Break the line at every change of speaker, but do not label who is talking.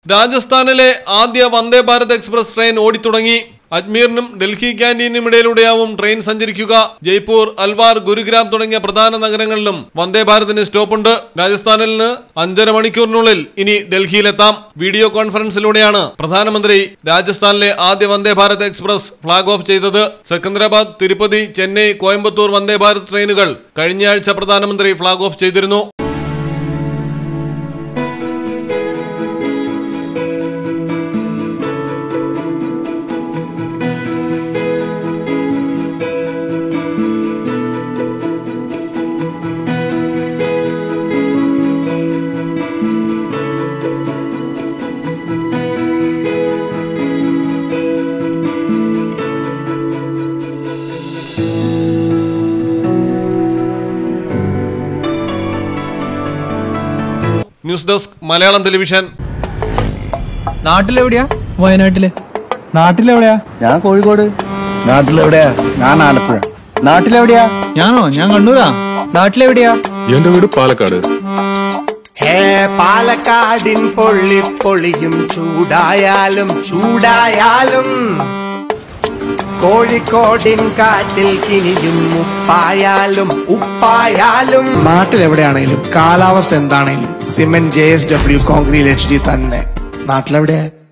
രാജസ്ഥാനിലെ ആദ്യ Vande Bharat express train ഓടിത്തുടങ്ങി അജ്മീറിനും ഡൽഹി ക്യാന്റീനും ഇടയിലൂടെയാവും ട്രെയിൻ സഞ്ചരിക്കുക ജയ്പൂർ അൽവാർ ഗുരുഗ്രാം തുടങ്ങിയ പ്രധാന നഗരങ്ങളിലും വന്ദേ ഭാരതിന് സ്റ്റോപ്പുണ്ട് രാജസ്ഥാനിൽ നിന്ന് അഞ്ചര മണിക്കൂറിനുള്ളിൽ ഇനി ഡൽഹിയിലെത്താം വീഡിയോ കോൺഫറൻസിലൂടെയാണ് പ്രധാനമന്ത്രി രാജസ്ഥാനിലെ ആദ്യ Vande Bharat express flag off ചെയ്തത് സെക്കന്ദരാബാദ് തിരുപ്പതി ചെന്നൈ കോയമ്പത്തൂർ വന്ദേ ഭാരത് ട്രെയിനുകൾ കഴിഞ്ഞയാഴ്ച പ്രധാനമന്ത്രി ഫ്ളാഗ് ഓഫ് ചെയ്തിരുന്നു ന്യൂസ് ഡെസ്ക് മലയാളം ടെലിവിഷൻ
നാട്ടിലെവിടെയാ വയനാട്ടില്
നാട്ടിലെവിടെയാ
ഞാൻ കോഴിക്കോട്
നാട്ടിലെവിടെയാ ഞാൻ ആലപ്പുഴ
നാട്ടിലെവിടെയാ
ഞാനോ ഞാൻ കണ്ണൂരാ
നാട്ടിലെവിടെയാ
എന്റെ വീട് പാലക്കാട്
ഹേ പാലക്കാടിൻ പൊള്ളി പൊളിയും ചൂടായാലും ചൂടായാലും കോഴിക്കോടിൻ കാറ്റിൽ കിനിയും ഉപ്പായാലും ഉപ്പായാലും നാട്ടിലെവിടെയാണെങ്കിലും കാലാവസ്ഥ എന്താണെങ്കിലും cement J S W concrete H D തന്നെ നാട്ടിലെവിടെയാ